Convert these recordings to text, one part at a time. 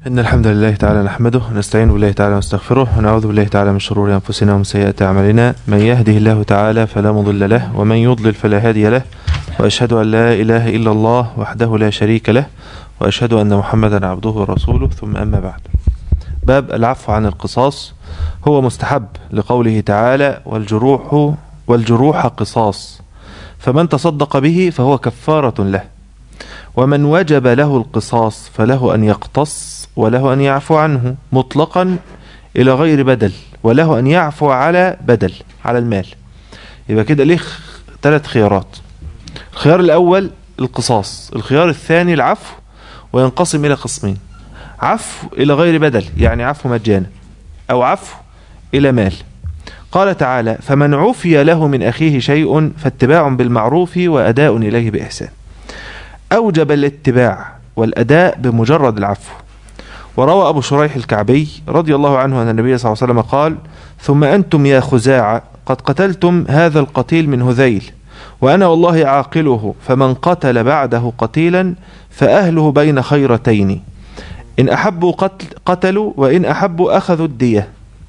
إن الحمد لله تعالى نحمده ونستعين بالله تعالى ونستغفره ونعوذ بالله تعالى من شرور أنفسنا ومن سيئات أعمالنا من يهده الله تعالى فلا مضل له ومن يضلل فلا هادي له وأشهد أن لا إله إلا الله وحده لا شريك له وأشهد أن محمدا عبده ورسوله ثم أما بعد باب العفو عن القصاص هو مستحب لقوله تعالى والجروح والجروح قصاص فمن تصدق به فهو كفارة له ومن وجب له القصاص فله أن يقتص وله أن يعفو عنه مطلقا إلى غير بدل وله أن يعفو على بدل على المال يبقى كده ليه ثلاث خيارات الخيار الأول القصاص الخيار الثاني العفو وينقسم إلى قسمين عفو إلى غير بدل يعني عفو مجانا أو عفو إلى مال قال تعالى فمن عفي له من أخيه شيء فاتباع بالمعروف وأداء إليه بإحسان أوجب الاتباع والأداء بمجرد العفو وروى أبو شريح الكعبي رضي الله عنه أن النبي صلى الله عليه وسلم قال ثم أنتم يا خزاعة قد قتلتم هذا القتيل من هذيل وأنا والله عاقله فمن قتل بعده قتيلا فأهله بين خيرتين إن أحبوا قتل قتلوا وإن أحبوا أخذوا الدية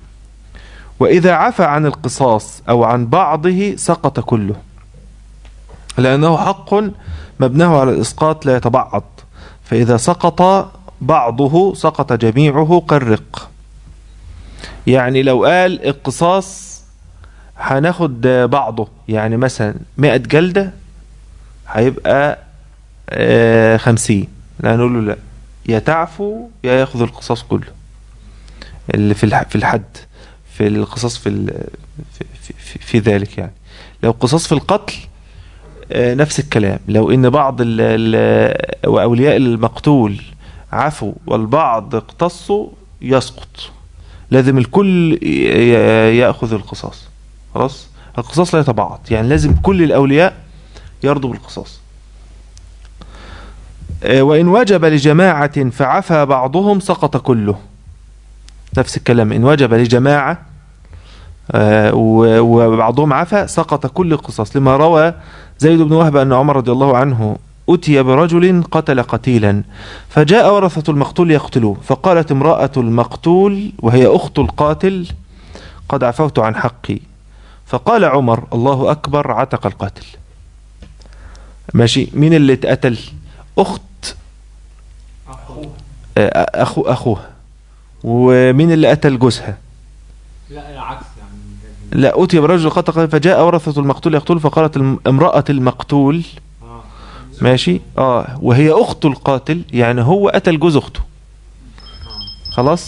وإذا عفى عن القصاص أو عن بعضه سقط كله لأنه حق مبناه على الإسقاط لا يتبعض فإذا سقط بعضه سقط جميعه كالرق يعني لو قال القصاص هناخد بعضه يعني مثلا مئة جلدة هيبقى خمسين لا نقول له لا يا تعفو يا ياخذ القصاص كله اللي في في الحد في القصاص في في, في, في ذلك يعني لو قصاص في القتل نفس الكلام لو ان بعض ال ال واولياء المقتول عفوا والبعض اقتصوا يسقط لازم الكل ياخذ القصاص خلاص القصاص لا يتبعض يعني لازم كل الاولياء يرضوا بالقصاص وإن وجب لجماعة فعفى بعضهم سقط كله نفس الكلام إن وجب لجماعة وبعضهم عفى سقط كل القصاص لما روى زيد بن وهب أن عمر رضي الله عنه أتي برجل قتل قتيلا فجاء ورثة المقتول يقتلوه فقالت امرأة المقتول وهي أخت القاتل قد عفوت عن حقي فقال عمر الله أكبر عتق القاتل ماشي مين اللي اتقتل أخت أخو أخوها ومين اللي قتل جوزها لا العكس يعني لا أتي برجل قتل فجاء ورثة المقتول يقتل فقالت امرأة المقتول اه ماشي اه وهي أخت القاتل يعني هو قتل جوز أخته خلاص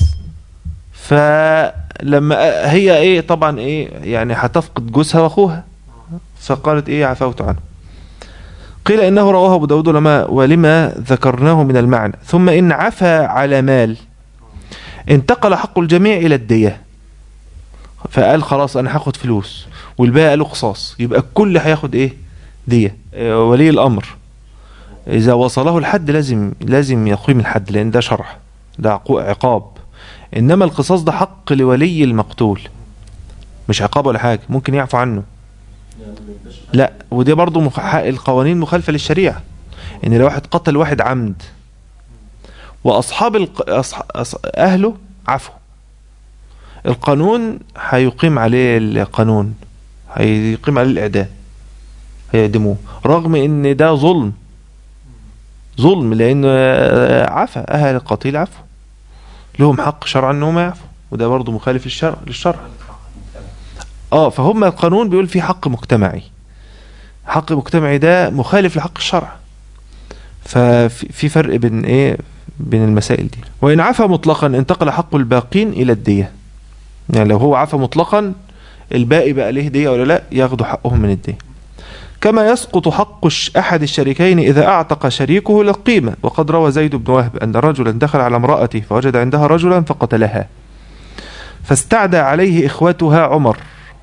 فلما هي ايه طبعا ايه يعني هتفقد جوزها واخوها فقالت ايه عفوت عنه قيل انه رواه ابو داود لما ولما ذكرناه من المعنى ثم ان عفى على مال انتقل حق الجميع الى الدية فقال خلاص انا هاخد فلوس والباقي قالوا قصاص يبقى الكل هياخد ايه دية إيه ولي الامر اذا وصله الحد لازم لازم يقيم الحد لان ده شرع ده عقاب انما القصاص ده حق لولي المقتول مش عقاب ولا حاجة ممكن يعفو عنه لا ودي برضو مخ... القوانين مخالفة للشريعة ان لو واحد قتل واحد عمد واصحاب الق... أصح... أص... اهله عفوا القانون هيقيم عليه القانون هيقيم عليه الاعدام هيعدموه رغم ان ده ظلم ظلم لان عفا اهل القتيل عفوا لهم حق شرعا انهم يعفوا وده برضه مخالف للشرع للشرع اه فهم القانون بيقول في حق مجتمعي حق مجتمعي ده مخالف لحق الشرع ففي فرق بين ايه بين المسائل دي وان عفى مطلقا انتقل حق الباقين الى الدية يعني لو هو عفى مطلقا الباقي بقى ليه دية ولا لا ياخدوا حقهم من الدية كما يسقط حق أحد الشريكين إذا أعتق شريكه للقيمة وقد روى زيد بن وهب أن رجلا دخل على امرأته فوجد عندها رجلا فقتلها فاستعدى عليه إخوتها عمر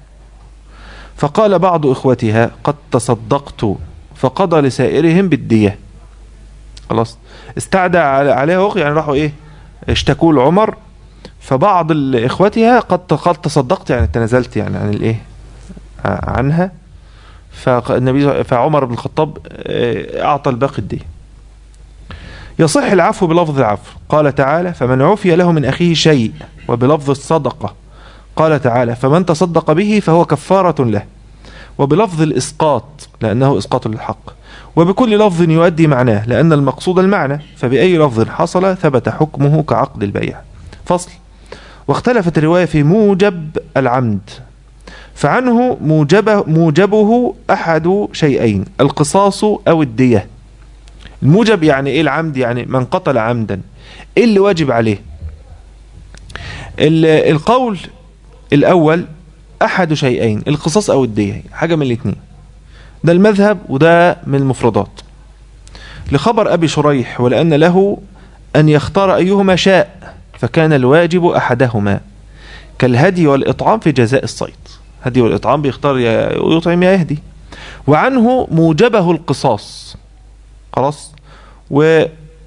فقال بعض إخوتها قد تصدقت فقضى لسائرهم بالدية خلاص استعدى عليه يعني راحوا إيه اشتكوا لعمر فبعض إخوتها قد قد تصدقت يعني تنازلت يعني عن الإيه عنها فالنبي فعمر بن الخطاب اعطى الباقي الدية يصح العفو بلفظ العفو قال تعالى فمن عفي له من أخيه شيء وبلفظ الصدقة قال تعالى فمن تصدق به فهو كفارة له وبلفظ الإسقاط لأنه إسقاط للحق وبكل لفظ يؤدي معناه لأن المقصود المعنى فبأي لفظ حصل ثبت حكمه كعقد البيع فصل واختلفت الرواية في موجب العمد فعنه موجبه, موجبه أحد شيئين القصاص أو الدية الموجب يعني إيه العمد يعني من قتل عمدا إيه اللي واجب عليه ال- القول الأول أحد شيئين القصاص أو الدية حاجة من الاثنين ده المذهب وده من المفردات لخبر أبي شريح ولأن له أن يختار أيهما شاء فكان الواجب أحدهما كالهدي والإطعام في جزاء الصيد هدي والإطعام بيختار يا يطعم يا يهدي وعنه موجبه القصاص خلاص و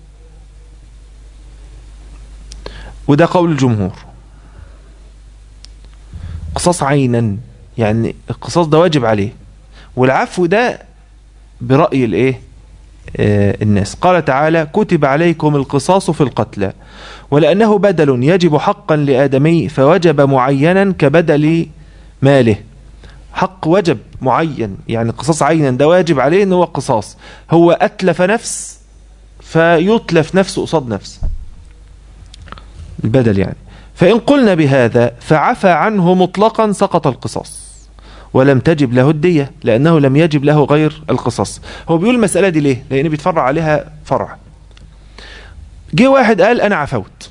وده قول الجمهور قصاص عينا يعني القصاص ده واجب عليه والعفو ده برأي الايه آه الناس قال تعالى كتب عليكم القصاص في القتلى ولأنه بدل يجب حقا لآدمي فوجب معينا كبدل ماله حق وجب معين يعني قصاص عينا ده واجب عليه ان هو قصاص هو أتلف نفس فيتلف نفسه قصاد نفس البدل يعني فإن قلنا بهذا فعفى عنه مطلقا سقط القصاص ولم تجب له الدية لأنه لم يجب له غير القصاص هو بيقول المسألة دي ليه لأن بيتفرع عليها فرع جه واحد قال أنا عفوت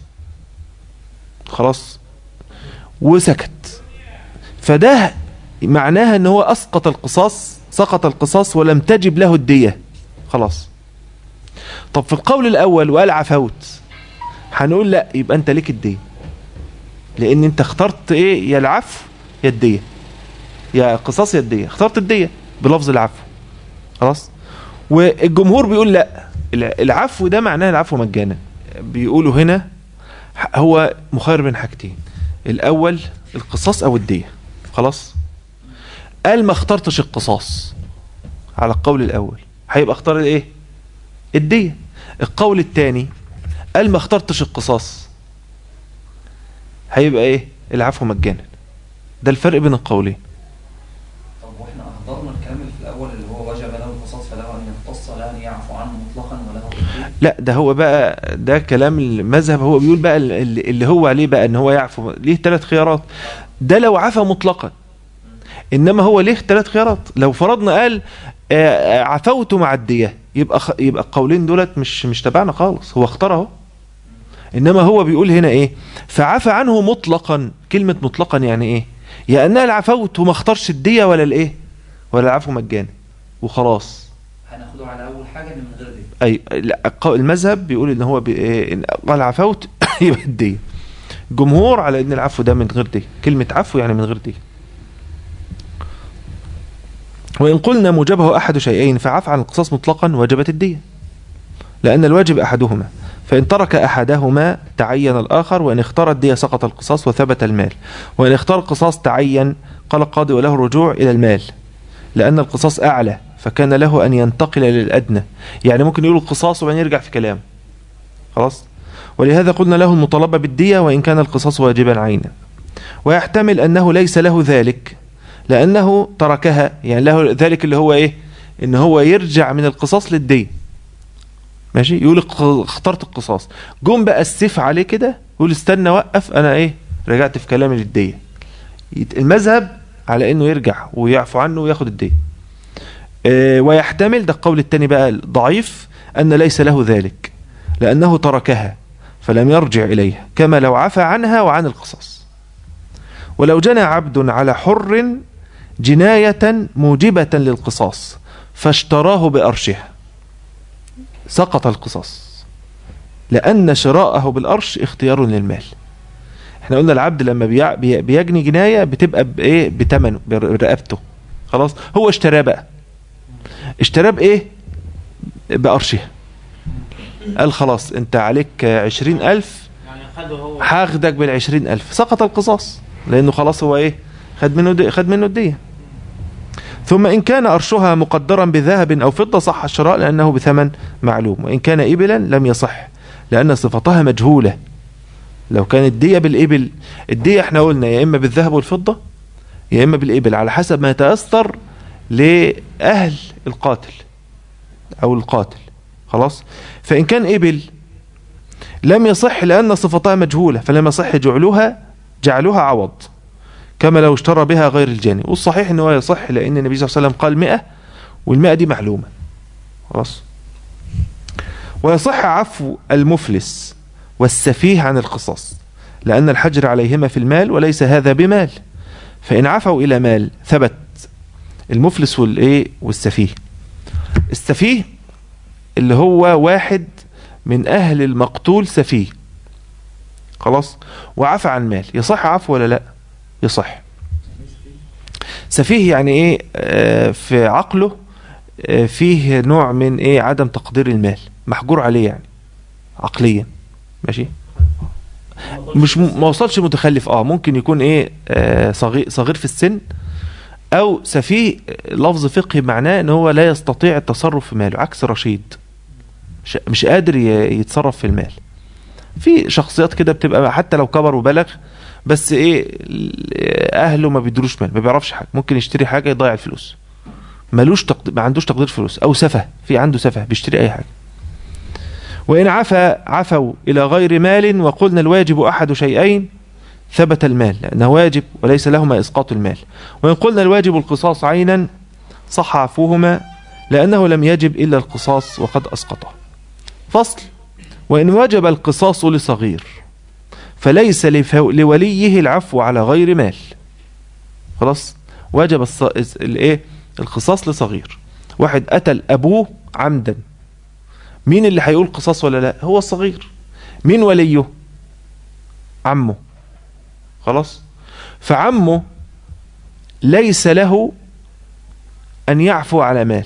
خلاص وسكت فده معناها ان هو اسقط القصاص سقط القصاص ولم تجب له الدية خلاص طب في القول الاول وقال عفوت هنقول لا يبقى انت ليك الدية لان انت اخترت ايه يا العفو يا الدية يا قصاص يا الدية اخترت الدية بلفظ العفو خلاص والجمهور بيقول لا العفو ده معناه العفو مجانا بيقولوا هنا هو مخير بين حاجتين الاول القصاص او الدية خلاص قال ما اخترتش القصاص على القول الاول هيبقى اختار الايه الدية القول الثاني قال ما اخترتش القصاص هيبقى ايه العفو مجانا ده الفرق بين القولين طب واحنا احضرنا الكلام اللي في الاول اللي هو وجب له القصاص فله ان يقتص له ان يعفو عنه مطلقا وله الدية لا ده هو بقى ده كلام المذهب هو بيقول بقى اللي اللي هو عليه بقى ان هو يعفو ليه ثلاث خيارات ده لو عفى مطلقا انما هو ليه ثلاث خيارات لو فرضنا قال آه، آه، عفوت مع الدية يبقى خ- يبقى القولين دولت مش مش تبعنا خالص هو اختار اهو انما هو بيقول هنا ايه فعفى عنه مطلقا كلمة مطلقا يعني ايه يا انها العفوت وما اختارش الدية ولا الايه ولا العفو مجاني وخلاص هناخده على اول حاجه ان من غير دي اي لا الق- المذهب بيقول ان هو بي... إيه، إن قال عفوت يبقى الدية جمهور على ان العفو ده من غير دية كلمة عفو يعني من غير دية وإن قلنا موجبه أحد شيئين فعفى عن القصاص مطلقا وجبت الدية لأن الواجب أحدهما فإن ترك أحدهما تعين الآخر وإن اختار الدية سقط القصاص وثبت المال وإن اختار القصاص تعين قال القاضي وله الرجوع إلى المال لأن القصاص أعلى فكان له أن ينتقل للأدنى يعني ممكن يقول القصاص وبعدين يرجع في كلام خلاص ولهذا قلنا له المطالبة بالدية وإن كان القصاص واجبا عينا ويحتمل أنه ليس له ذلك لأنه تركها يعني له ذلك اللي هو إيه إن هو يرجع من القصاص للدية ماشي يقول اق- اخترت القصاص جم بقى السيف عليه كده يقول استنى وقف أنا إيه رجعت في كلامي للدية يت- المذهب على إنه يرجع ويعفو عنه وياخد الدية آه، ويحتمل ده القول الثاني بقى ضعيف أن ليس له ذلك لأنه تركها فلم يرجع إليها كما لو عفى عنها وعن القصاص ولو جنى عبد على حر جناية موجبة للقصاص فاشتراه بأرشها سقط القصاص لأن شراءه بالأرش اختيار للمال احنا قلنا العبد لما بيع- بي- بيجني جناية بتبقى بإيه بتمنه برقبته خلاص هو اشتراه بقى اشتراه بإيه بأرشها قال خلاص انت عليك عشرين ألف يعني خده هو هاخدك بالعشرين ألف سقط القصاص لأنه خلاص هو إيه خد منه دي خد منه الدية ثم إن كان أرشها مقدرا بذهب أو فضة صح الشراء لأنه بثمن معلوم وإن كان إبلا لم يصح لأن صفتها مجهولة لو كانت دية بالإبل الدية احنا قلنا يا إما بالذهب والفضة يا إما بالإبل على حسب ما يتأثر لأهل القاتل أو القاتل خلاص فإن كان إبل لم يصح لأن صفتها مجهولة فلم يصح جعلها جعلها عوض كما لو اشترى بها غير الجاني والصحيح أنه يصح لأن النبي صلى الله عليه وسلم قال مئة والمئة دي معلومة خلاص ويصح عفو المفلس والسفيه عن القصاص لأن الحجر عليهما في المال وليس هذا بمال فإن عفوا إلى مال ثبت المفلس والإيه والسفيه السفيه اللي هو واحد من أهل المقتول سفيه خلاص وعفى عن مال يصح عفو ولا لا يصح سفيه يعني ايه آه في عقله آه فيه نوع من ايه عدم تقدير المال محجور عليه يعني عقليا ماشي مش م- ما وصلش متخلف اه ممكن يكون ايه آه صغير صغير في السن او سفيه لفظ فقهي معناه ان هو لا يستطيع التصرف في ماله عكس رشيد مش, مش قادر ي- يتصرف في المال في شخصيات كده بتبقى حتى لو كبر وبلغ بس ايه ال- اهله ما بيدروش مال ما بيعرفش حاجه ممكن يشتري حاجه يضيع الفلوس ملوش تقدير ما عندوش تقدير فلوس او سفه في عنده سفه بيشتري اي حاجه وإن عفى عفوا إلى غير مال وقلنا الواجب أحد شيئين ثبت المال لأنه واجب وليس لهما إسقاط المال وإن قلنا الواجب القصاص عينا صح عفوهما لأنه لم يجب إلا القصاص وقد أسقطه فصل وإن وجب القصاص لصغير فليس لفو- لوليه العفو على غير مال خلاص وجب الص... الايه القصاص لصغير واحد قتل ابوه عمدا مين اللي هيقول قصاص ولا لا هو الصغير مين وليه عمه خلاص فعمه ليس له ان يعفو على مال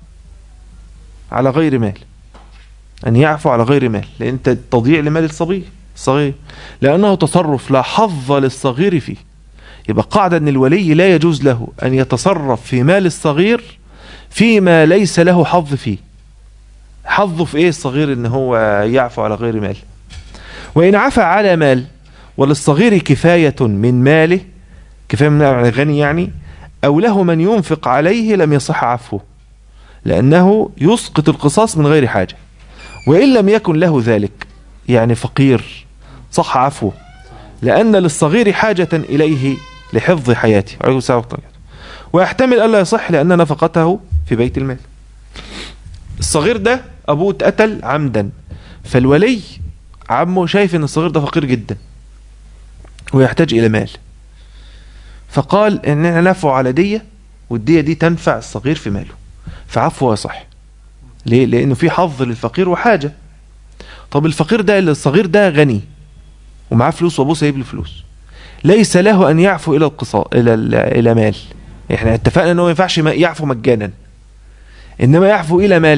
على غير مال ان يعفو على غير مال لان انت تضييع لمال الصبي الصغير لانه تصرف لا حظ للصغير فيه يبقى قاعدة ان الولي لا يجوز له ان يتصرف في مال الصغير فيما ليس له حظ فيه حظه في ايه الصغير ان هو يعفو على غير مال وان عفى على مال وللصغير كفاية من ماله كفاية من مال غني يعني او له من ينفق عليه لم يصح عفوه لانه يسقط القصاص من غير حاجة وان لم يكن له ذلك يعني فقير صح عفوه لأن للصغير حاجة إليه لحفظ حياته عليه السلام ورحمة الله. ويحتمل ألا يصح لأن نفقته في بيت المال الصغير ده أبوه اتقتل عمدا فالولي عمه شايف أن الصغير ده فقير جدا ويحتاج إلى مال فقال إننا نفع على دية والدية دي تنفع الصغير في ماله فعفوه يصح ليه؟ لأنه في حظ للفقير وحاجة طب الفقير ده اللي الصغير ده غني ومعاه فلوس وابوه سايب له فلوس ليس له ان يعفو الى القصاص الى ال- الى مال احنا اتفقنا انه ما ينفعش ما- يعفو مجانا انما يعفو الى مال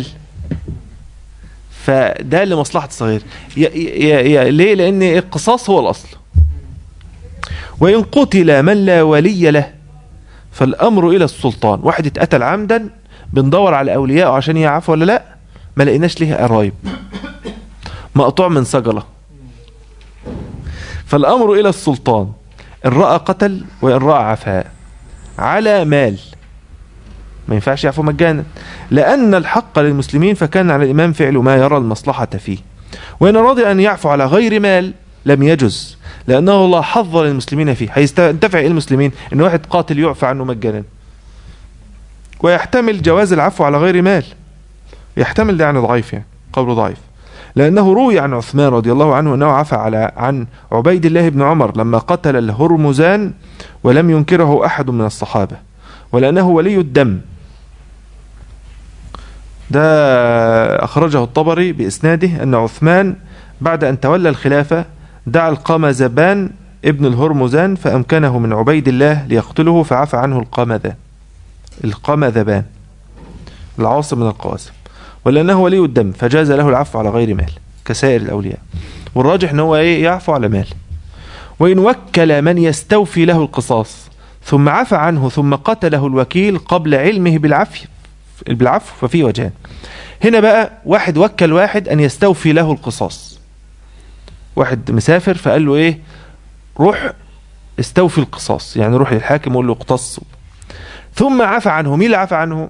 فده لمصلحه الصغير ي ي ي ليه لان القصاص هو الاصل وان قتل من لا ولي له فالامر الى السلطان واحد اتقتل عمدا بندور على اوليائه عشان يعفو ولا لا ما لقيناش ليه قرايب مقطوع من سجله فالأمر إلى السلطان إن رأى قتل وإن رأى عفاء على مال ما ينفعش يعفو مجانا لأن الحق للمسلمين فكان على الإمام فعل ما يرى المصلحة فيه وإن رضي أن يعفو على غير مال لم يجز لأنه لا حظ للمسلمين فيه هينتفع إيه المسلمين إن واحد قاتل يعفى عنه مجانا ويحتمل جواز العفو على غير مال يحتمل ده يعني ضعيف يعني قوله ضعيف لأنه روي عن عثمان رضي الله عنه أنه عفى على عن عبيد الله بن عمر لما قتل الهرمزان ولم ينكره أحد من الصحابة ولأنه ولي الدم ده أخرجه الطبري بإسناده أن عثمان بعد أن تولى الخلافة دعا القمزبان ابن الهرمزان فأمكنه من عبيد الله ليقتله فعفى عنه القمذان القمذبان العاصم من القواسم ولأنه ولي الدم فجاز له العفو على غير مال كسائر الأولياء والراجح أنه إيه يعفو على مال وإن وكل من يستوفي له القصاص ثم عفى عنه ثم قتله الوكيل قبل علمه بالعفو بالعفو ففيه وجهان هنا بقى واحد وكل واحد أن يستوفي له القصاص واحد مسافر فقال له إيه روح استوفي القصاص يعني روح للحاكم وقول له اقتص ثم عفى عنه مين اللي عفى عنه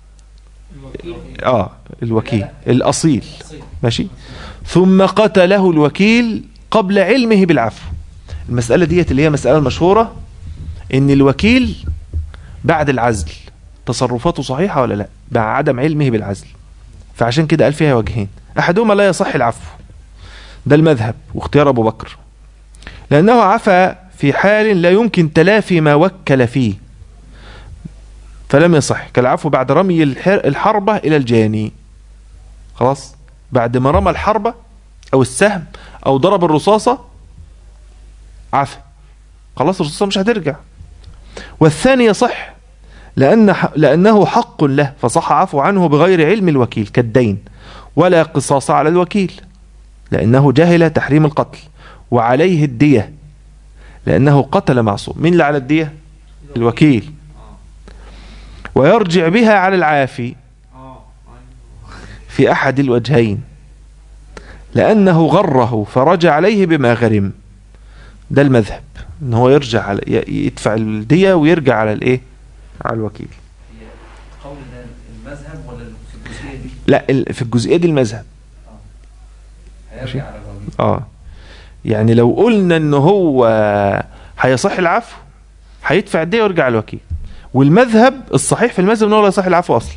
اه الوكيل الأصيل ماشي ثم قتله الوكيل قبل علمه بالعفو المسألة ديت اللي هي مسألة المشهورة ان الوكيل بعد العزل تصرفاته صحيحة ولا لا مع عدم علمه بالعزل فعشان كده قال فيها وجهين احدهما لا يصح العفو ده المذهب واختيار ابو بكر لانه عفى في حال لا يمكن تلافي ما وكل فيه فلم يصح كالعفو بعد رمي الحر- الحربة الى الجاني خلاص بعد ما رمى الحربة او السهم او ضرب الرصاصة عفى خلاص الرصاصة مش هترجع والثاني يصح لأن لأنه حق له فصح عفو عنه بغير علم الوكيل كالدين ولا قصاص على الوكيل لأنه جهل تحريم القتل وعليه الدية لأنه قتل معصوم مين اللي على الدية الوكيل ويرجع بها على العافي اه في أحد الوجهين لأنه غره فرجع عليه بما غرم ده المذهب ان هو يرجع على ي- يدفع الدية ويرجع على الايه على الوكيل هي قول ده المذهب ولا في الجزئيه دي لا ال- في الجزئية دي المذهب ماشي. هيرجع على الراجل اه يعني لو قلنا ان هو هيصح العفو هيدفع الدية ويرجع على الوكيل والمذهب الصحيح في المذهب ان هو لا يصح العفو اصلا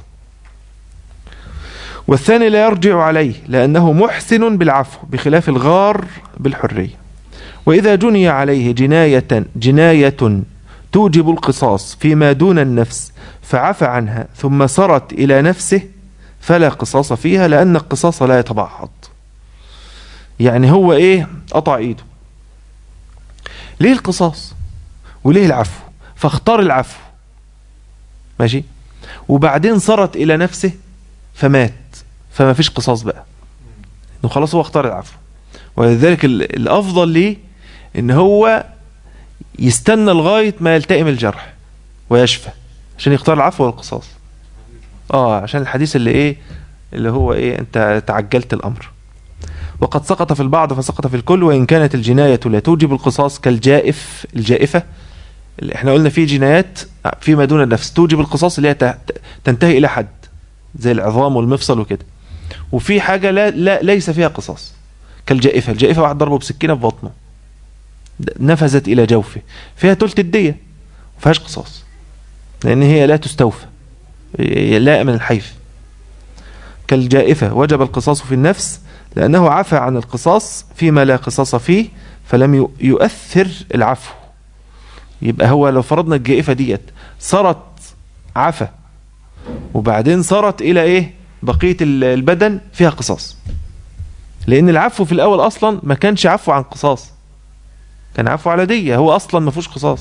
والثاني لا يرجع عليه لانه محسن بالعفو بخلاف الغار بالحرية واذا جني عليه جناية جناية توجب القصاص فيما دون النفس فعفى عنها ثم سرت الى نفسه فلا قصاص فيها لان القصاص لا يتبعض يعني هو ايه قطع ايده ليه القصاص وليه العفو فاختار العفو ماشي وبعدين صارت الى نفسه فمات فما فيش قصاص بقى انه خلاص هو اختار العفو ولذلك ال- الافضل ليه ان هو يستنى لغايه ما يلتئم الجرح ويشفى عشان يختار العفو والقصاص اه عشان الحديث اللي ايه اللي هو ايه انت تعجلت الامر وقد سقط في البعض فسقط في الكل وإن كانت الجناية لا توجب القصاص كالجائف الجائفة اللي احنا قلنا في جنايات فيما دون النفس توجب القصاص اللي هي ت- تنتهي إلى حد زي العظام والمفصل وكده وفي حاجة لا, لا ليس فيها قصاص كالجائفة الجائفة واحد ضربه بسكينة في بطنه د- نفذت إلى جوفه فيها تلت الدية ما فيهاش قصاص لأن هي لا تستوفى هي لا من الحيف كالجائفة وجب القصاص في النفس لأنه عفى عن القصاص فيما لا قصاص فيه فلم يؤ- يؤثر العفو يبقى هو لو فرضنا الجائفة ديت صارت عفى وبعدين صارت إلى إيه بقية ال- البدن فيها قصاص لأن العفو في الأول أصلا ما كانش عفو عن قصاص كان عفو على دية هو أصلا ما فيهوش قصاص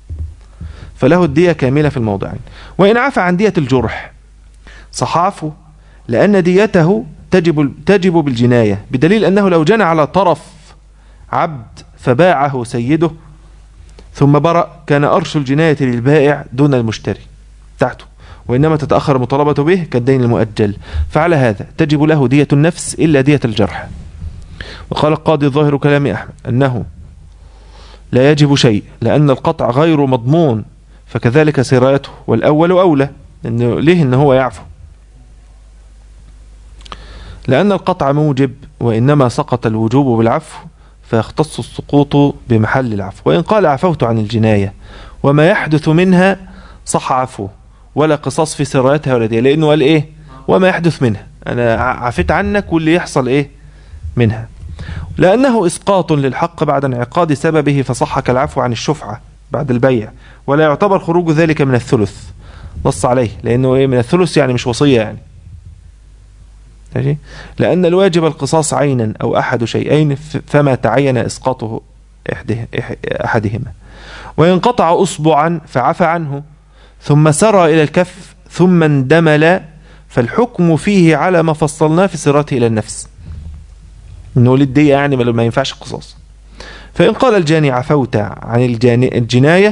فله الدية كاملة في الموضعين وإن عفى عن دية الجرح صح عفو لأن ديته تجب تجب بالجناية بدليل أنه لو جنى على طرف عبد فباعه سيده ثم برأ كان أرش الجناية للبائع دون المشتري تحته وإنما تتأخر المطالبة به كالدين المؤجل فعلى هذا تجب له دية النفس إلا دية الجرح وقال القاضي ظاهر كلام أحمد أنه لا يجب شيء لأن القطع غير مضمون فكذلك سرايته والأول أولى إنه ليه إن هو يعفو لأن القطع موجب وإنما سقط الوجوب بالعفو فيختص السقوط بمحل العفو وإن قال عفوت عن الجناية وما يحدث منها صح عفوه ولا قصاص في سرايتها ولا دي لأنه قال إيه وما يحدث منها أنا ع- عفيت عنك واللي يحصل إيه منها لأنه إسقاط للحق بعد انعقاد سببه فصح كالعفو عن الشفعة بعد البيع ولا يعتبر خروج ذلك من الثلث نص عليه لأنه إيه من الثلث يعني مش وصية يعني ماشي لأن الواجب القصاص عينا أو أحد شيئين ف- فما تعين إسقاطه إحده إح- أحدهما وإن قطع أصبعا فعفى عنه ثم سرى إلى الكف ثم اندمل فالحكم فيه على ما فصلناه في سراته إلى النفس إنه للدية يعني ما ما ينفعش القصاص فإن قال الجاني عفوت عن الجاني الجناية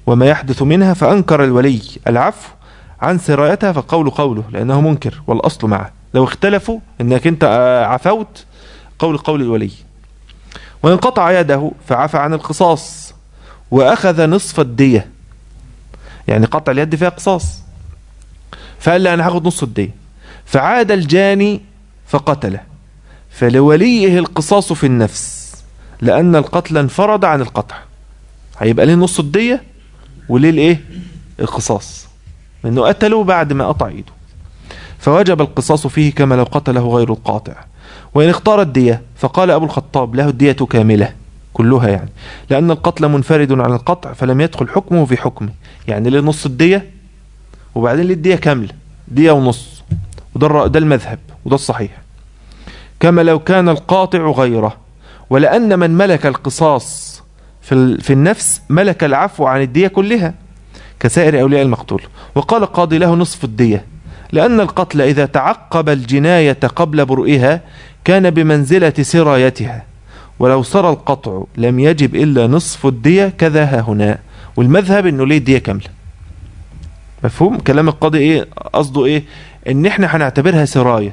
وما يحدث منها فأنكر الولي العفو عن سرايتها فقول قوله لأنه منكر والأصل معه لو اختلفوا انك انت آه، عفوت قول قول الولي وإن قطع يده فعفى عن القصاص وأخذ نصف الدية يعني قطع اليد فيها قصاص فقال لي أنا هاخد نص الدية فعاد الجاني فقتله فلوليه القصاص في النفس لأن القتل انفرد عن القطع هيبقى ليه نص الدية وليه الايه القصاص لأنه قتله بعد ما قطع ايده فوجب القصاص فيه كما لو قتله غير القاطع وإن اختار الدية فقال أبو الخطاب له الدية كاملة كلها يعني لأن القتل منفرد عن القطع فلم يدخل حكمه في حكمه يعني ليه نص الدية وبعدين ليه الدية كاملة دية ونص وده الر- ده المذهب وده الصحيح كما لو كان القاطع غيره ولأن من ملك القصاص في, ال- في النفس ملك العفو عن الدية كلها كسائر أولياء المقتول وقال القاضي له نصف الدية لأن القتل إذا تعقب الجناية قبل برئها كان بمنزلة سرايتها ولو سرى القطع لم يجب إلا نصف الدية كذا ها هنا والمذهب إنه ليه الدية كاملة مفهوم كلام القاضي إيه قصده إيه إن إحنا هنعتبرها سراية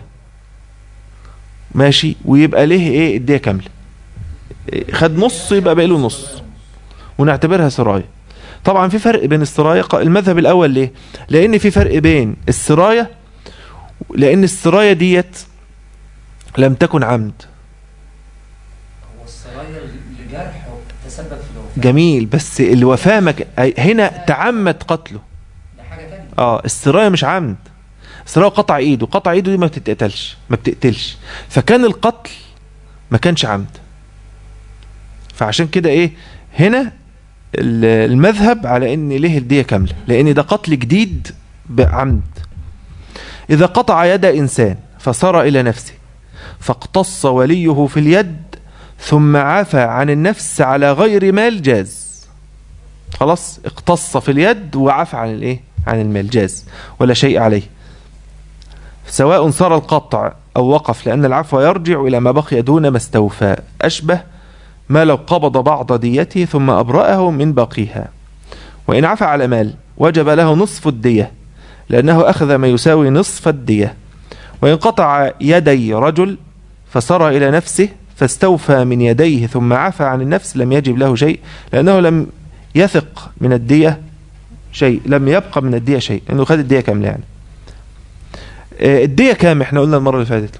ماشي ويبقى ليه إيه الدية كاملة إيه، خد نص يبقى باقي له نص ونعتبرها سراية طبعا في فرق بين السراية ق- المذهب الأول ليه لأن في فرق بين السراية لأن السراية ديت لم تكن عمد هو السرايا لجرح تسبب في الوفاة جميل بس الوفاة مك... أي- هنا تعمد قتله ده حاجة تانية اه السراية مش عمد السراية قطع ايده قطع ايده دي ما بتتقتلش ما بتقتلش فكان القتل ما كانش عمد فعشان كده ايه هنا ال- المذهب على ان ليه الدية كاملة لان ده قتل جديد بعمد اذا قطع يد انسان فصار الى نفسه فاقتص وليه في اليد ثم عفى عن النفس على غير مال جاز خلاص اقتص في اليد وعفى عن الايه عن المال جاز ولا شيء عليه سواء صار القطع او وقف لان العفو يرجع الى ما بقي دون ما استوفى اشبه ما لو قبض بعض ديته ثم ابرأه من باقيها وان عفى على مال وجب له نصف الدية لانه اخذ ما يساوي نصف الدية وان قطع يدي رجل فسر الى نفسه فاستوفى من يديه ثم عفى عن النفس لم يجب له شيء لانه لم يثق من الدية شيء لم يبقى من الدية شيء لأنه خد الدية كاملة يعني آه، الدية كام احنا قلنا المرة اللي فاتت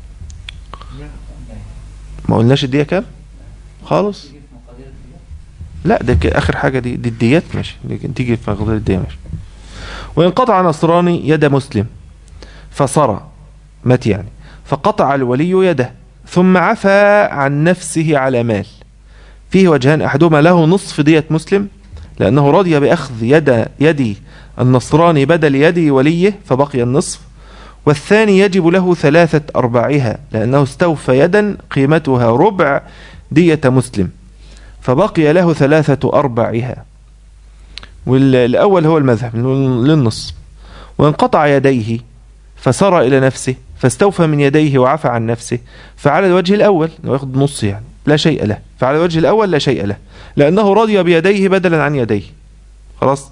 ما قلناش الدية كام خالص تيجي في مقادير الدية لا ده ك- اخر حاجة دي دي الديات ماشي لكن تيجي في مقدار الدية ماشي وإن قطع نصراني يد مسلم فصرى مات يعني فقطع الولي يده ثم عفى عن نفسه على مال فيه وجهان أحدهما له نصف دية مسلم لأنه رضي بأخذ يد يدي النصراني بدل يد وليه فبقي النصف والثاني يجب له ثلاثة أرباعها لأنه استوفى يدا قيمتها ربع دية مسلم فبقي له ثلاثة أرباعها والأول هو المذهب للنصف وانقطع يديه فسر إلى نفسه فاستوفى من يديه وعفى عن نفسه فعلى الوجه الأول انه ياخد نص يعني لا شيء له فعلى الوجه الأول لا شيء له لأنه رضي بيديه بدلا عن يديه خلاص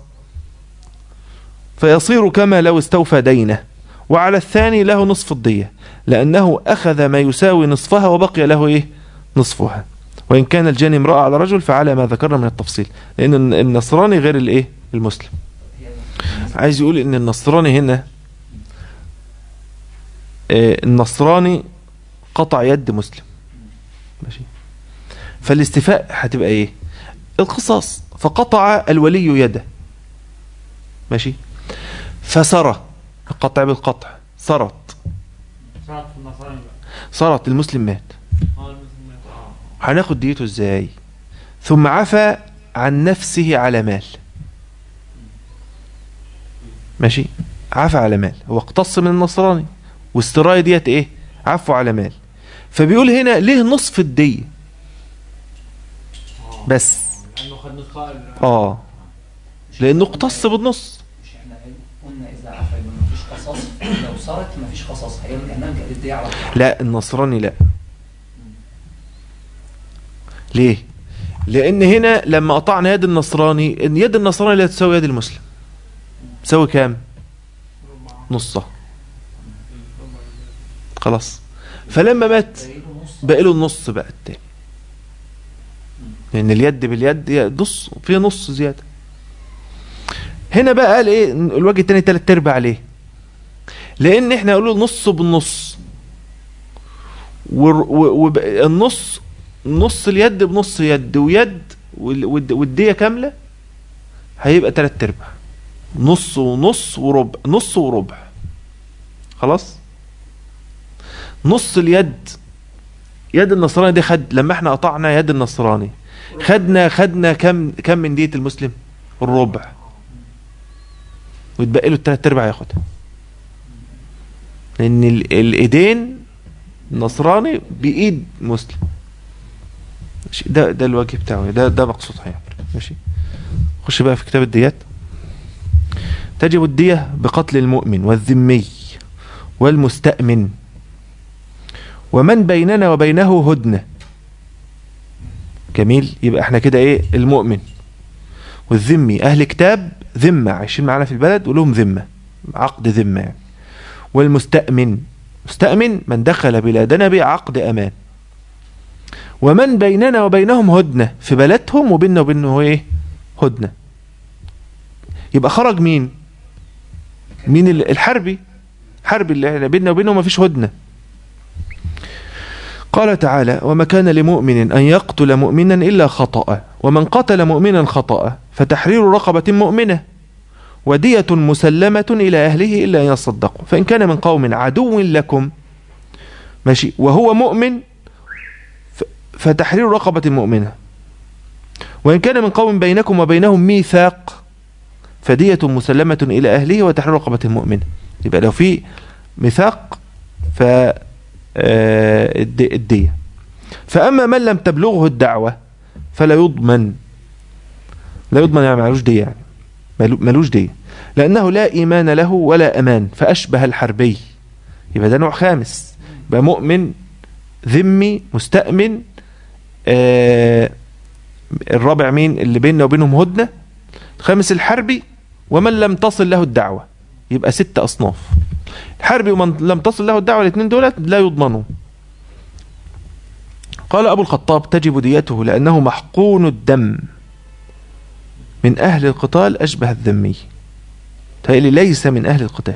فيصير كما لو استوفى دينه وعلى الثاني له نصف الدية لأنه أخذ ما يساوي نصفها وبقي له إيه نصفها وإن كان الجاني امرأة على رجل فعلى ما ذكرنا من التفصيل لأن النصراني غير الإيه المسلم هي عايز يقول ان النصراني هنا آه، النصراني قطع يد مسلم ماشي فالاستيفاء هتبقى ايه القصاص فقطع الولي يده ماشي فسرى القطع بالقطع سرت صارت في النصراني بقى سرت المسلم مات اه المسلمين اه هناخد ديته ازاي ثم عفى عن نفسه على مال ماشي عفى على مال هو اقتص من النصراني والسراية ديت ايه عفو على مال فبيقول هنا ليه نصف الدية آه. بس لانه خد نص ال- اه لانه اقتص بالنص مش احنا قلنا اذا عفى يبقى مفيش قصاص لو صارت مفيش قصاص هيرجع نرجع للدية على طول لا النصراني لا ليه لان هنا لما قطعنا يد النصراني ان يد النصراني لا تساوي يد المسلم تساوي كام نصها خلاص فلما مات باقيله نص بقى له النص بقى التاني لان اليد باليد هي نص في نص زياده هنا بقى قال ايه الوجه التاني تلات ارباع ليه لان احنا قالوا نص بالنص والنص نص اليد بنص يد ويد وال- والد- والدية كاملة هيبقى تلات ارباع نص ونص وربع نص وربع خلاص نص اليد يد النصراني دي خد لما احنا قطعنا يد النصراني خدنا خدنا كم كم من دية المسلم الربع ويتبقى له التلات ارباع ياخدها لان ال- الايدين نصراني بايد مسلم ماشي ده ده الوجه بتاعه ده ده مقصود يعني ماشي خش بقى في كتاب الديات تجب الدية بقتل المؤمن والذمي والمستأمن ومن بيننا وبينه هدنة جميل يبقى احنا كده ايه المؤمن والذمي اهل كتاب ذمة عايشين معانا في البلد ولهم ذمة عقد ذمة يعني والمستأمن مستأمن من دخل بلادنا بعقد أمان ومن بيننا وبينهم هدنة في بلدهم وبيننا وبينه ايه هدنة يبقى خرج مين مين ال- الحربي حربي اللي احنا بيننا وبينه مفيش هدنة قال تعالى وما كان لمؤمن أن يقتل مؤمنا إلا خطأ ومن قتل مؤمنا خطأ فتحرير رقبة مؤمنة ودية مسلمة إلى أهله إلا أن يصدقوا فإن كان من قوم عدو لكم ماشي وهو مؤمن ف- فتحرير رقبة مؤمنة وإن كان من قوم بينكم وبينهم ميثاق فدية مسلمة إلى أهله وتحرير رقبة مؤمنة يبقى لو في ميثاق ف آه، الد- الدية فأما من لم تبلغه الدعوة فلا يضمن لا يضمن يعني معلوش دية يعني ملو- ملوش دية لأنه لا إيمان له ولا أمان فأشبه الحربي يبقى ده نوع خامس يبقى مؤمن ذمي مستأمن آه الرابع مين اللي بيننا وبينهم هدنة الخامس الحربي ومن لم تصل له الدعوة يبقى ست أصناف الحربي ومن لم تصل له الدعوة الاثنين دولت لا يضمنوا قال أبو الخطاب تجب ديته لأنه محقون الدم من أهل القتال أشبه الذمي تهيألي ليس من أهل القتال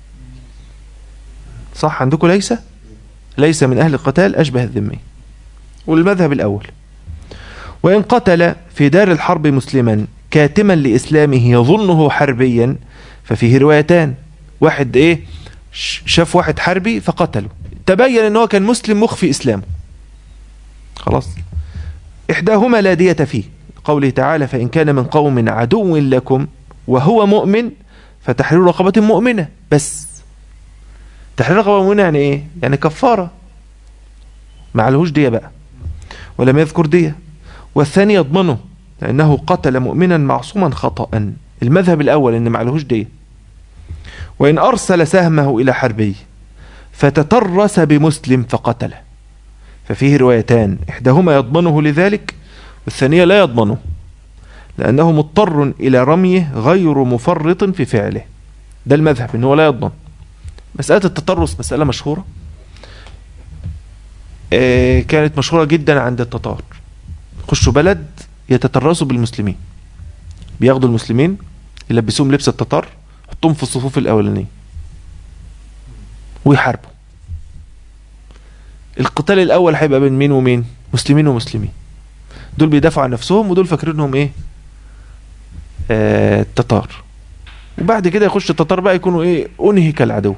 صح عندكم ليس ليس من أهل القتال أشبه الذمي والمذهب الأول وإن قتل في دار الحرب مسلما كاتما لإسلامه يظنه حربيا ففيه روايتان واحد إيه ش- شاف واحد حربي فقتله تبين ان هو كان مسلم مخفي اسلامه خلاص احداهما لا دية فيه قوله تعالى فان كان من قوم عدو لكم وهو مؤمن فتحرير رقبة مؤمنة بس تحرير رقبة مؤمنة يعني ايه يعني كفارة ما عليهوش دية بقى ولم يذكر دية والثاني يضمنه لأنه قتل مؤمنا معصوما خطأ المذهب الأول أن ما عليهوش دية وإن أرسل سهمه إلى حربي فتترس بمسلم فقتله ففيه روايتان إحداهما يضمنه لذلك والثانية لا يضمنه لأنه مضطر إلى رميه غير مفرط في فعله ده المذهب إنه لا يضمن مسألة التطرس مسألة مشهورة آه، كانت مشهورة جدا عند التتار يخشوا بلد يتترسوا بالمسلمين بياخدوا المسلمين يلبسوهم لبس التتار يحطهم في الصفوف الأولانية ويحاربوا القتال الأول هيبقى بين مين ومين مسلمين ومسلمين دول بيدافعوا عن نفسهم ودول فاكرينهم ايه آه التتار وبعد كده يخش التتار بقى يكونوا ايه انهك العدو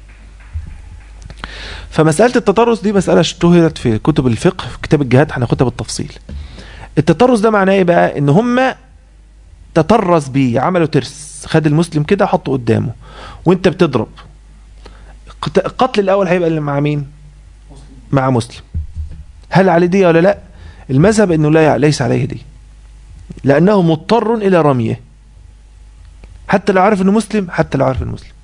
فمسألة التطرس دي مسألة اشتهرت في كتب الفقه في كتاب الجهاد هناخدها بالتفصيل التطرس ده معناه ايه بقى ان هم تطرس بيه عملوا ترس خد المسلم كده حطه قدامه وانت بتضرب قت- القتل الاول هيبقى اللي مع مين مع مسلم هل عليه دي ولا لا المذهب انه لا ليس عليه دي لانه مضطر الى رميه حتى لو عارف انه مسلم حتى لو عارف انه مسلم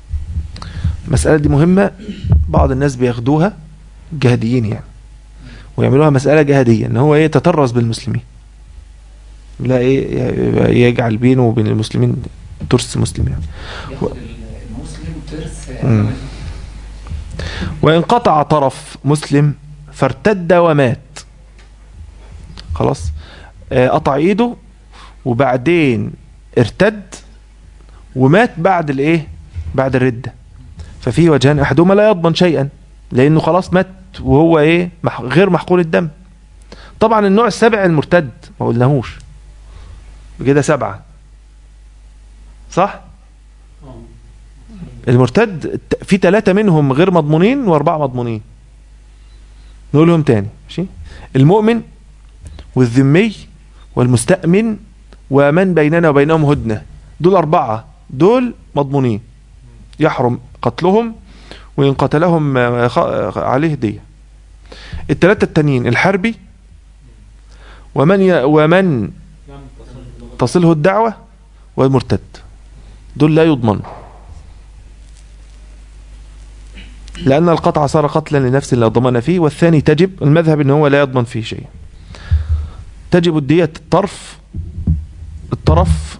المسألة دي مهمة بعض الناس بياخدوها جهاديين يعني ويعملوها مسألة جهادية ان هو ايه تترس بالمسلمين لا ايه يجعل بينه وبين المسلمين ترس مسلم يعني ياخد المسلم ترس مم. وإن قطع طرف مسلم فارتد ومات خلاص آه، قطع ايده وبعدين ارتد ومات بعد الايه بعد الردة ففي وجهان احدهما لا يضمن شيئا لانه خلاص مات وهو ايه مح غير محقول الدم طبعا النوع السابع المرتد ما قلناهوش كده سبعة صح آه. المرتد الت- في ثلاثة منهم غير مضمونين وأربعة مضمونين نقولهم تاني ماشي المؤمن والذمي والمستأمن ومن بيننا وبينهم هدنة دول أربعة دول مضمونين يحرم قتلهم وإن قتلهم آه، خ- عليه دية الثلاثة التانيين الحربي ومن ي... ومن لم تصل تصله الدعوة والمرتد دول لا يضمنوا لأن القطع صار قتلا لنفس لا ضمان فيه والثاني تجب المذهب أنه هو لا يضمن فيه شيء تجب الدية الطرف الطرف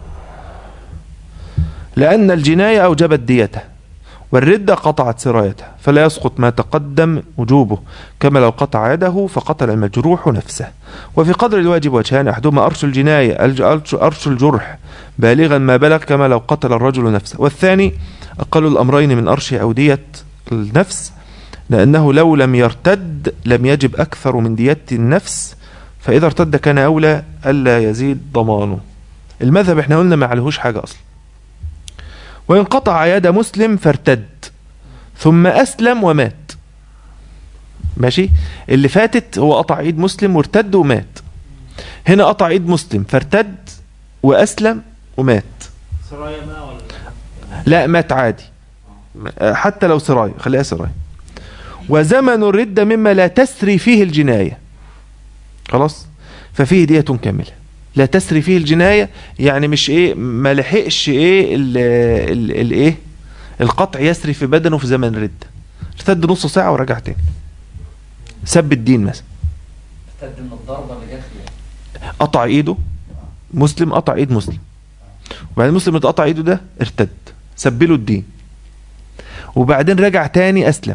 لأن الجناية أوجبت ديته والردة قطعت سرايته فلا يسقط ما تقدم وجوبه كما لو قطع يده فقتل المجروح نفسه وفي قدر الواجب وجهان أحدهما أرش الجناية الج- أرش- أرش الجرح بالغا ما بلغ كما لو قتل الرجل نفسه والثاني أقل الأمرين من أرش أو دية النفس لأنه لو لم يرتد لم يجب أكثر من دية النفس فإذا ارتد كان أولى ألا يزيد ضمانه المذهب احنا قلنا ما عليهوش حاجة أصلا وإن قطع يد مسلم فارتد ثم أسلم ومات ماشي اللي فاتت هو قطع ايد مسلم وارتد ومات هنا قطع ايد مسلم فارتد واسلم ومات سرايا ما ولا لا مات عادي حتى لو سراي خليها سراي وزمن الردة مما لا تسري فيه الجناية خلاص ففيه دية كاملة لا تسري فيه الجناية يعني مش ايه ما لحقش ايه ال ال الايه القطع يسري في بدنه في زمن الردة ارتد نص ساعة ورجع تاني سب الدين مثلا ارتد من الضربة اللي جات له قطع ايده مسلم قطع ايد مسلم وبعدين المسلم اللي اتقطع ايده ده ارتد سبله الدين وبعدين رجع تاني اسلم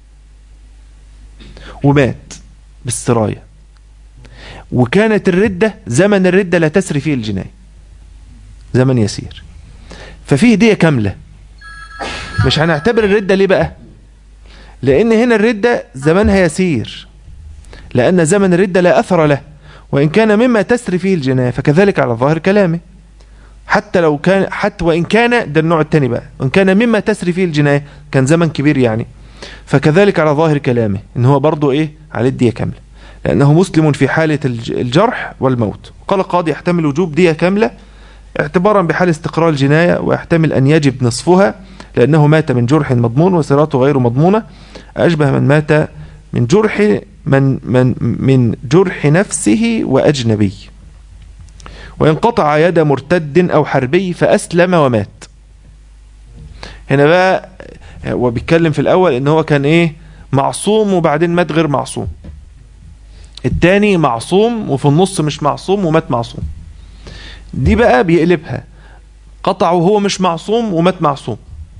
ومات بالسراية وكانت الردة زمن الردة لا تسري فيه الجناية زمن يسير ففيه دية كاملة مش هنعتبر الردة ليه بقى لان هنا الردة زمنها يسير لان زمن الردة لا اثر له وإن كان مما تسري فيه الجناية فكذلك على ظاهر كلامه حتى لو كان حتى وإن كان ده النوع الثاني بقى وإن كان مما تسري فيه الجناية كان زمن كبير يعني فكذلك على ظاهر كلامه إن هو برضه إيه عليه الدية كاملة لأنه مسلم في حالة الج- الجرح والموت قال القاضي يحتمل وجوب دية كاملة اعتبارا بحال استقرار الجناية ويحتمل أن يجب نصفها لأنه مات من جرح مضمون وسراته غير مضمونة أشبه من مات من جرح من من من جرح نفسه وأجنبي وإن قطع يد مرتد أو حربي فأسلم ومات هنا بقى هو بيتكلم في الأول إن هو كان إيه معصوم وبعدين مات غير معصوم التاني معصوم وفي النص مش معصوم ومات معصوم دي بقى بيقلبها قطع وهو مش معصوم ومات معصوم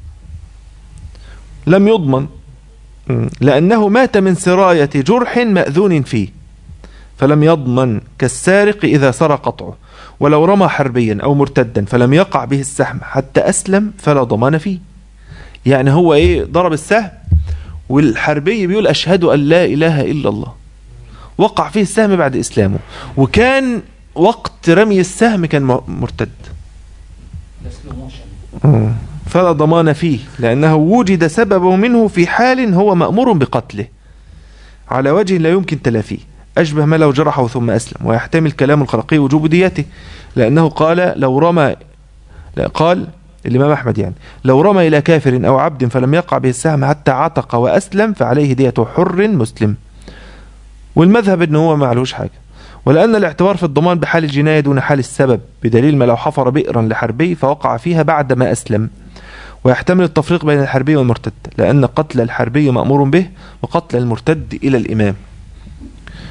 لم يضمن مم. لأنه مات من سراية جرح مأذون فيه فلم يضمن كالسارق إذا سرى قطعه ولو رمى حربيا أو مرتدا فلم يقع به السهم حتى أسلم فلا ضمان فيه يعني هو إيه ضرب السهم والحربي بيقول أشهد أن لا إله إلا الله وقع فيه السهم بعد إسلامه وكان وقت رمي السهم كان م- مرتد ده سلو موشن فلا ضمان فيه لأنه وجد سببه منه في حال هو مأمور بقتله على وجه لا يمكن تلافيه أشبه ما لو جرحه ثم أسلم ويحتمل كلام الخلقي وجوب ديته لأنه قال لو رمى لا قال الإمام أحمد يعني لو رمى إلى كافر أو عبد فلم يقع به السهم حتى عتق وأسلم فعليه دية حر مسلم والمذهب أنه هو ما عليهوش حاجة ولأن الاعتبار في الضمان بحال الجناية دون حال السبب بدليل ما لو حفر بئرا لحربي فوقع فيها بعد ما أسلم ويحتمل التفريق بين الحربي والمرتد لأن قتل الحربي مأمور به وقتل المرتد إلى الإمام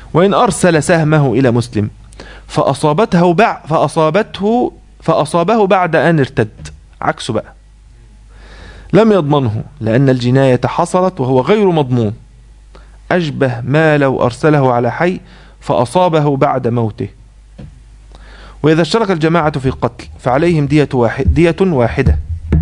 وإن أرسل سهمه إلى مسلم فأصابته بع فأصابته فأصابه بعد أن ارتد عكسه بقى لم يضمنه لأن الجناية حصلت وهو غير مضمون أشبه ما لو أرسله على حي فأصابه بعد موته وإذا اشترك الجماعة في القتل فعليهم دية, واحد دية واحدة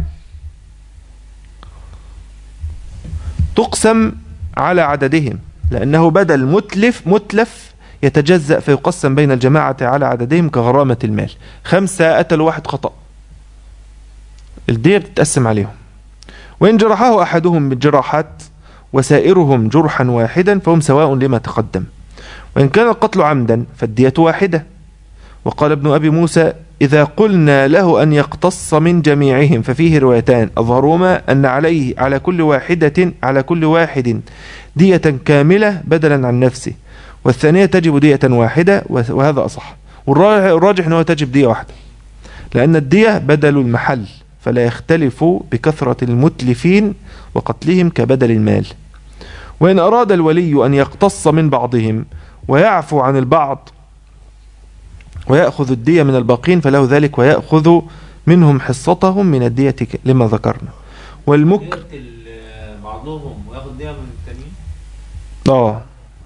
تقسم على عددهم لأنه بدل متلف متلف يتجزأ فيقسم بين الجماعة على عددهم كغرامة المال خمسة قتلوا واحد خطأ الدية بتتقسم عليهم وإن جرحه أحدهم بالجراحات وسائرهم جرحا واحدا فهم سواء لما تقدم وإن كان القتل عمدا فالدية واحدة وقال ابن أبي موسى إذا قلنا له أن يقتص من جميعهم ففيه روايتان أظهرهما أن عليه على كل واحدة على كل واحد دية كاملة بدلا عن نفسه والثانية تجب دية واحدة وهذا أصح والراجح أنه تجب دية واحدة لأن الدية بدل المحل فلا يختلف بكثرة المتلفين وقتلهم كبدل المال وإن أراد الولي أن يقتص من بعضهم ويعفو عن البعض ويأخذ الدية من الباقين فله ذلك ويأخذ منهم حصتهم من الدية ك- لما ذكرنا والمكر يقتل آه، بعضهم وياخد دية من التانيين آه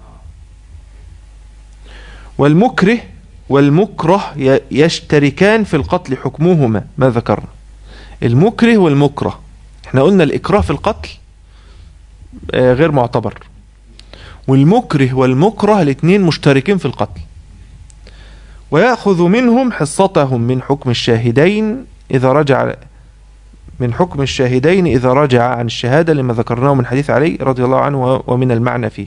والمكره والمكره ي- يشتركان في القتل حكمهما ما ذكرنا المكره والمكره احنا قلنا الإكراه في القتل آه، غير معتبر والمكره والمكره الاثنين مشتركين في القتل ويأخذ منهم حصتهم من حكم الشاهدين إذا رجع من حكم الشاهدين إذا رجع عن الشهادة لما ذكرناه من حديث علي رضي الله عنه ومن المعنى فيه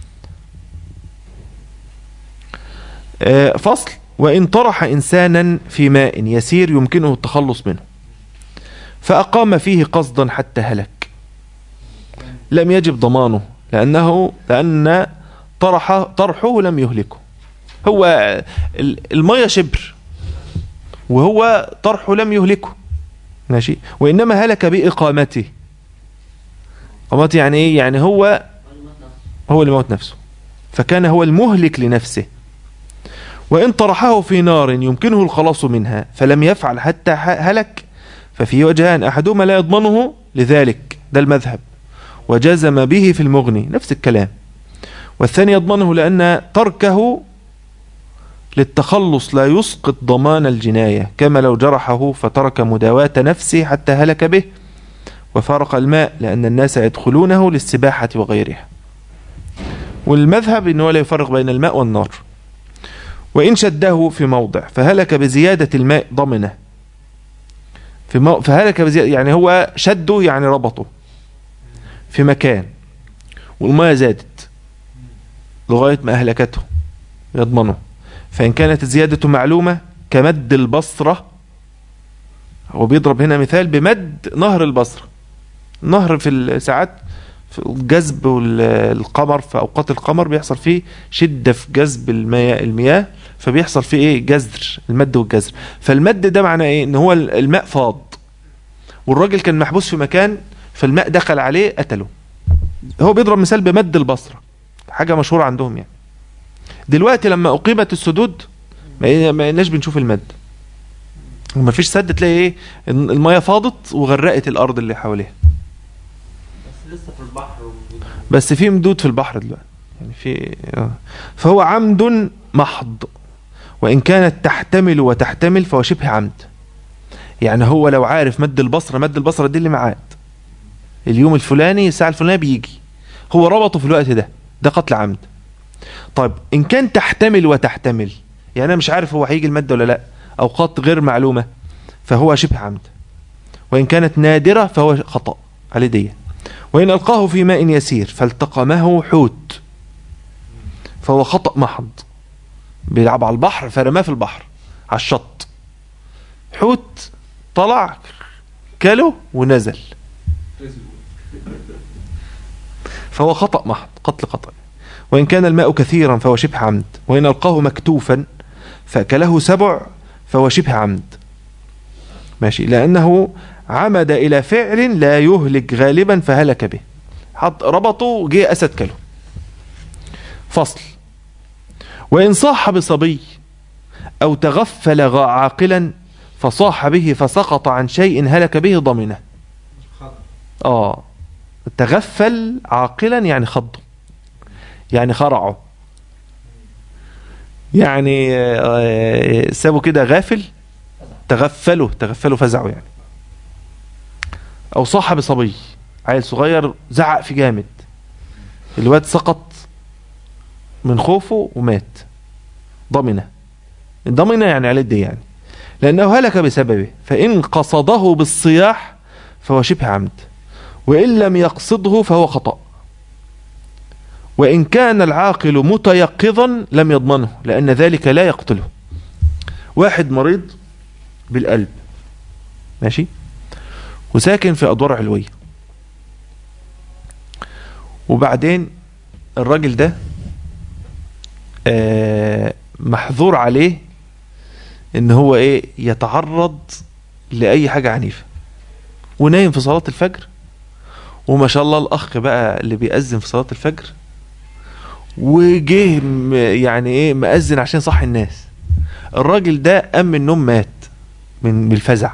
آه، فصل وإن طرح إنسانا في ماء يسير يمكنه التخلص منه فأقام فيه قصدا حتى هلك لم يجب ضمانه لأنه لأن طرح طرحه لم يهلكه هو ال- المية شبر وهو طرحه لم يهلكه ماشي وإنما هلك بإقامته إقامته يعني إيه يعني هو هو اللي موت نفسه فكان هو المهلك لنفسه وإن طرحه في نار يمكنه الخلاص منها فلم يفعل حتى ه- هلك ففي وجهان أحدهما لا يضمنه لذلك ده المذهب وجزم به في المغني نفس الكلام والثاني يضمنه لأن تركه للتخلص لا يسقط ضمان الجناية كما لو جرحه فترك مداواة نفسه حتى هلك به وفارق الماء لأن الناس يدخلونه للسباحة وغيرها والمذهب أنه لا يفرق بين الماء والنار وإن شده في موضع فهلك بزيادة الماء ضمنه في مو... فهلك بزيادة يعني هو شده يعني ربطه في مكان والماء زادت لغاية ما أهلكته يضمنه فإن كانت الزيادة معلومة كمد البصرة هو بيضرب هنا مثال بمد نهر البصرة نهر في الساعات في الجذب والقمر في أوقات القمر بيحصل فيه شدة في جذب المياه, المياه فبيحصل فيه ايه جزر المد والجزر فالمد ده معناه ايه ان هو الماء فاض والراجل كان محبوس في مكان فالماء دخل عليه قتله هو بيضرب مثال بمد البصرة حاجة مشهورة عندهم يعني دلوقتي لما أقيمت السدود ما ما بقيناش بنشوف المد وما فيش سد تلاقي ايه إن المية فاضت وغرقت الأرض اللي حواليها بس لسه في البحر وموجود. بس في مدود في البحر دلوقتي يعني في آه. فهو عمد محض وإن كانت تحتمل وتحتمل فهو شبه عمد يعني هو لو عارف مد البصرة مد البصرة دي اللي معاد اليوم الفلاني الساعة الفلانية بيجي هو ربطه في الوقت ده ده قتل عمد طيب إن كان تحتمل وتحتمل يعني أنا مش عارف هو هيجي المد ولا لا أوقات غير معلومة فهو شبه عمد وإن كانت نادرة فهو خطأ عليه دية وإن ألقاه في ماء يسير فالتقمه حوت فهو خطأ محض بيلعب على البحر فرماه في البحر على الشط حوت طلع كله ونزل فهو خطأ محض قتل خطأ وإن كان الماء كثيرا فهو شبه عمد وإن ألقاه مكتوفا فأكله سبع فهو شبه عمد ماشي لأنه عمد إلى فعل لا يهلك غالبا فهلك به حط ربطه جه أسد كله فصل وإن صاح بصبي أو تغفل غا- عاقلا فصاح به فسقط عن شيء هلك به ضمنه خطأ اه تغفل عاقلا يعني خضه يعني خرعه يعني آه، سابه كده غافل تغفله تغفله فزعه يعني او صاح بصبي عيل صغير زعق في جامد الواد سقط من خوفه ومات ضمنه ضمنه يعني على دي يعني لانه هلك بسببه فان قصده بالصياح فهو شبه عمد وإن لم يقصده فهو خطأ وإن كان العاقل متيقظا لم يضمنه لأن ذلك لا يقتله واحد مريض بالقلب ماشي وساكن في أدوار علوية وبعدين الراجل ده آه، محظور عليه ان هو ايه يتعرض لأي حاجة عنيفة ونايم في صلاة الفجر وما شاء الله الأخ بقى اللي بيأذن في صلاة الفجر وجه م- يعني ايه مأذن عشان صحي الناس الراجل ده قام من النوم مات من من الفزع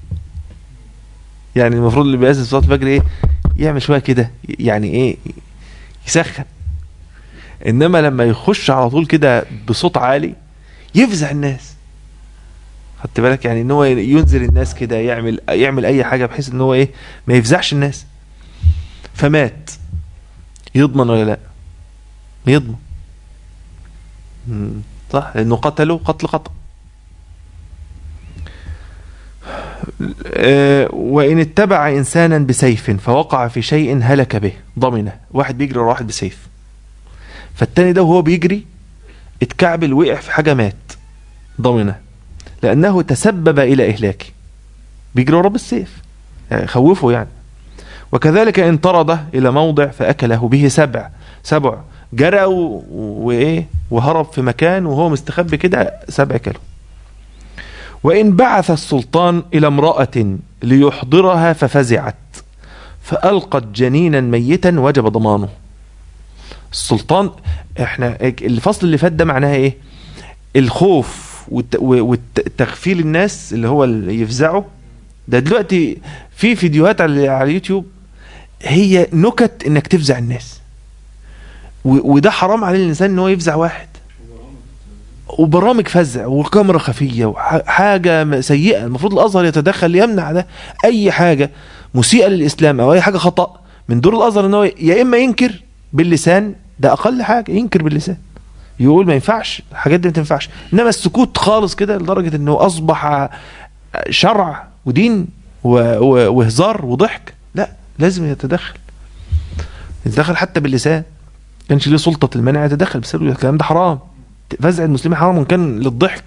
يعني المفروض اللي بيأذن في صلاة الفجر ايه يعمل شوية كده يعني ايه يسخن انما لما يخش على طول كده بصوت عالي يفزع الناس خدت بالك يعني ان هو ينزل الناس كده يعمل يعمل اي حاجه بحيث ان هو ايه ما يفزعش الناس فمات يضمن ولا لا يضمن مم، صح لانه قتله قتل خطأ آه، وإن اتبع إنسانا بسيف فوقع في شيء هلك به ضمنه واحد بيجري ورا واحد بسيف فالتاني ده وهو بيجري اتكعبل وقع في حاجة مات ضمنه لأنه تسبب إلى إهلاكه بيجري وراه بالسيف يعني خوفه يعني وكذلك إن طرده إلى موضع فأكله به سبع سبع جرى و- وإيه وهرب في مكان وهو مستخبي كده سبع كله وإن بعث السلطان إلى امرأة ليحضرها ففزعت فألقت جنينا ميتا وجب ضمانه السلطان احنا الفصل اللي فات ده معناها ايه الخوف والت- والتغفيل الناس اللي هو اللي يفزعه ده دلوقتي في فيديوهات على على اليوتيوب هي نكت انك تفزع الناس و- وده حرام على الانسان ان هو يفزع واحد وبرامج فزع وكاميرا خفيه وحاجه سيئه المفروض الازهر يتدخل يمنع ده اي حاجه مسيئه للاسلام او اي حاجه خطا من دور الازهر ان هو يا اما ينكر باللسان ده اقل حاجه ينكر باللسان يقول ما ينفعش الحاجات دي ما تنفعش انما السكوت خالص كده لدرجه انه اصبح شرع ودين و- و- وهزار وضحك لا لازم يتدخل يتدخل حتى باللسان كانش ليه سلطه المنع يتدخل بسبب الكلام ده حرام فزع المسلمين حرام وان كان للضحك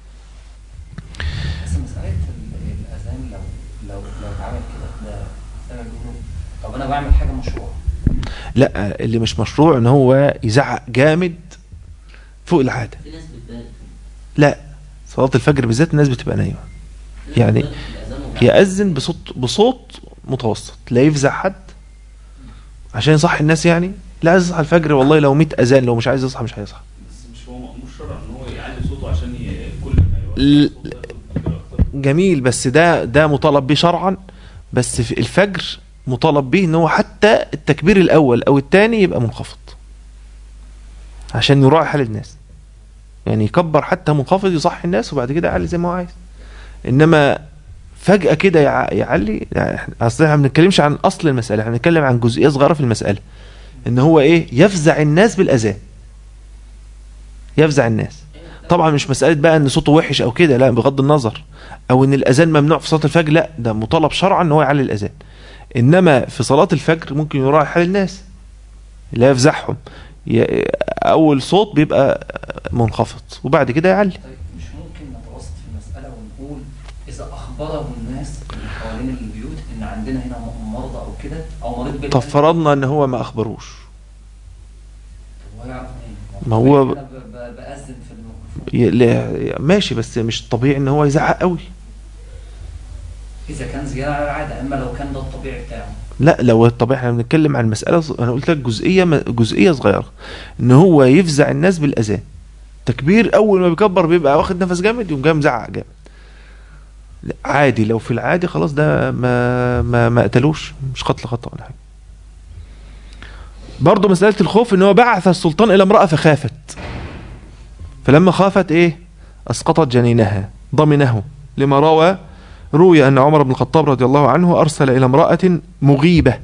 بس مسألة ال- الأذان لو لو لو اتعمل كده ده زي ما بيقولوا طب أنا بعمل حاجة مشروع لا اللي مش مشروع ان هو يزعق جامد فوق العاده في ناس بتبالغ لا صلاه الفجر بالذات الناس بتبقى نايمه في ناس يعني بتبالغ في الأذان وبتعمل- يأذن بصوت بصوت متوسط لا يفزع حد عشان يصحي الناس يعني لا عايز يصحى الفجر والله لو 100 اذان لو مش عايز يصحى مش هيصحى بس مش هو مأمور شرعا ان هو يعلي صوته عشان ي- كل ما ل- يوصل صوته ياخد أجر أكتر. جميل بس ده ده مطالب به شرعا بس في الفجر مطالب به ان هو حتى التكبير الاول او الثاني يبقى منخفض عشان يراعي حال الناس يعني يكبر حتى منخفض يصحي الناس وبعد كده يعلي زي ما هو عايز انما فجأة كده يع- يعلي يعني إحنا- اصل احنا ما بنتكلمش عن اصل المسألة احنا بنتكلم عن جزئية صغيرة في المسألة ان هو ايه يفزع الناس بالاذان يفزع الناس طبعا مش مسألة بقى ان صوته وحش او كده لا بغض النظر او ان الاذان ممنوع في صلاة الفجر لا ده مطالب شرعا ان هو يعلي الاذان انما في صلاة الفجر ممكن يراعي حال الناس لا يفزعهم ي- اول صوت بيبقى منخفض وبعد كده يعلي طيب مش ممكن نتوسط في المسألة ونقول إذا أخبره الناس اللي حوالين البيوت إن عندنا هنا مرضى أو كده أو مريض طب بالقلب فرضنا ان هو ما اخبروش طب هو يعرف منين؟ ما هو- أنا ب- ب- بأذن في الميكروفون ي- لا- ماشي بس مش طبيعي ان هو يزعق قوي إذا كان زيادة على العادة أما لو كان ده الطبيعي بتاعه لا لو الطبيعي احنا بنتكلم عن مسألة انا قلت لك جزئية جزئية صغيرة ان هو يفزع الناس بالاذان تكبير اول ما بيكبر بيبقى واخد نفس جامد يقوم جاي مزعق جامد لا، عادي لو في العادي خلاص ده ما ما ما قتلوش مش قتل خطأ ولا حاجه برضه مسألة الخوف ان هو بعث السلطان الى امرأة فخافت فلما خافت ايه اسقطت جنينها ضمنه لما روى روي ان عمر بن الخطاب رضي الله عنه ارسل الى امرأة مغيبة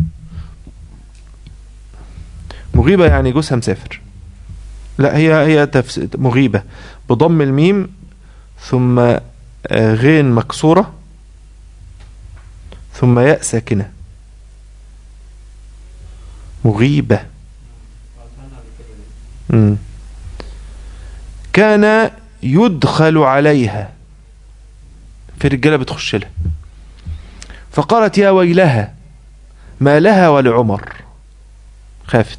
مغيبة يعني جوزها مسافر لا هي هي تفس... مغيبة بضم الميم ثم آه، غين مكسورة ثم ياء ساكنة مغيبة مم. كان يدخل عليها في رجالة بتخش لها فقالت يا ويلها ما لها ولعمر خافت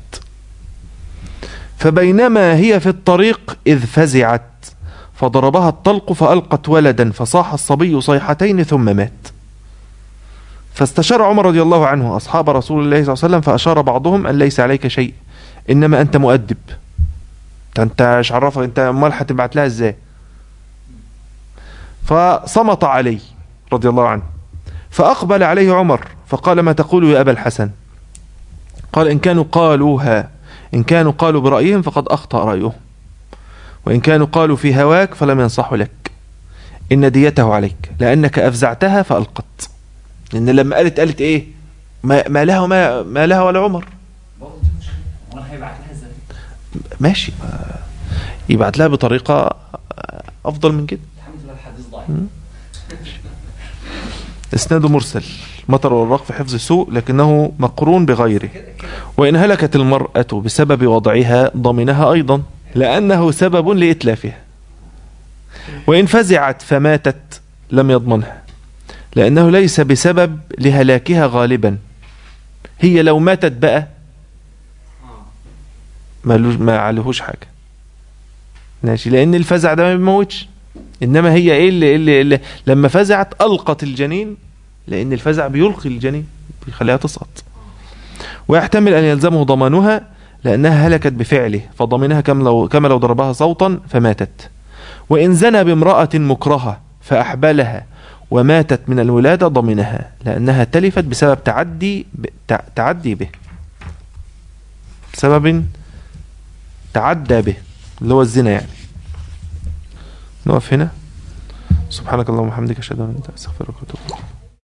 فبينما هي في الطريق إذ فزعت فضربها الطلق فألقت ولدا فصاح الصبي صيحتين ثم مات فاستشار عمر رضي الله عنه أصحاب رسول الله صلى الله عليه وسلم فأشار بعضهم أن ليس عليك شيء إنما أنت مؤدب ده أنت مش عرفك أنت أمال هتبعت لها إزاي فصمت علي رضي الله عنه فأقبل عليه عمر فقال ما تقول يا أبا الحسن قال إن كانوا قالوها إن كانوا قالوا برأيهم فقد أخطأ رأيهم وإن كانوا قالوا في هواك فلم ينصحوا لك إن ديته عليك لأنك أفزعتها فألقت لأن لما قالت قالت إيه ما, ما لها وما ما لها ولا عمر برضه دي مشكله هو انا هيبعت لها ازاي؟ ماشي ما- يبعت لها بطريقة أفضل من كده الحمد لله الحديث ضعيف إسناده مرسل مطر والرق في حفظ سوء لكنه مقرون بغيره كده كده وإن هلكت المرأة بسبب وضعها ضمنها أيضا لأنه سبب لإتلافها وإن فزعت فماتت لم يضمنها لأنه ليس بسبب لهلاكها غالبا هي لو ماتت بقى اه ما لوش- ما عليهوش حاجة ماشي لأن الفزع ده ما بيموتش إنما هي إيه اللي, اللي, اللي لما فزعت ألقت الجنين لأن الفزع بيلقي الجنين بيخليها تسقط ويحتمل أن يلزمه ضمانها لأنها هلكت بفعله فضمنها كما لو, كما لو ضربها صوتا فماتت وإن زنى بامرأة مكرهة فأحبلها وماتت من الولادة ضمنها لأنها تلفت بسبب تعدي ب... تع... تعدي به بسبب تعدى به اللي هو الزنا يعني نقف هنا سبحانك اللهم وبحمدك اشهد ان لا اله الا انت استغفرك واتوب إليك.